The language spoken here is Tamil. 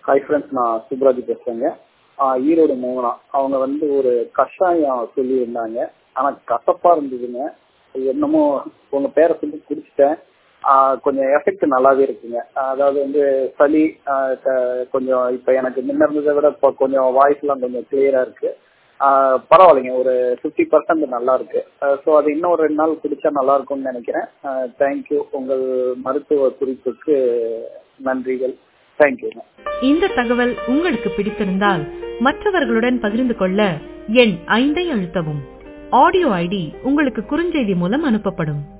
ஹாய் ஃப்ரெண்ட்ஸ் நான் சுப்ராஜ் பேசுறேங்க ஆஹ் ஈரோடு மோகனா அவங்க வந்து ஒரு கஷாயம் சொல்லியிருந்தாங்க ஆனா கசப்பா இருந்ததுங்க என்னமோ உங்க பேரை சொல்லி குடிச்சிட்டேன் ஆஹ் கொஞ்சம் எஃபெக்ட் நல்லாவே இருக்குங்க அதாவது வந்து சளி ஆஹ் க- கொஞ்சம் இப்ப எனக்கு முன்ன இருந்ததை விட இப்போ கொஞ்சம் வாய்ஸ் எல்லாம் கொஞ்சம் கிளியரா இருக்கு ஆஹ் பரவாயில்லைங்க ஒரு ஃபிஃப்டி பர்சன்ட் நல்லா இருக்கு ஸோ அது இன்னும் ஒரு ரெண்டு நாள் குடிச்சா நல்லா இருக்கும்னு நினைக்கிறேன் தேங்க்யூ உங்கள் மருத்துவ குறிப்புக்கு நன்றிகள் தேங்க்யூங்க இந்த தகவல் உங்களுக்கு பிடித்திருந்தால் மற்றவர்களுடன் பகிர்ந்து கொள்ள எண் ஐந்தை அழுத்தவும் ஆடியோ ஐடி உங்களுக்கு குறுஞ்செய்தி மூலம் அனுப்பப்படும்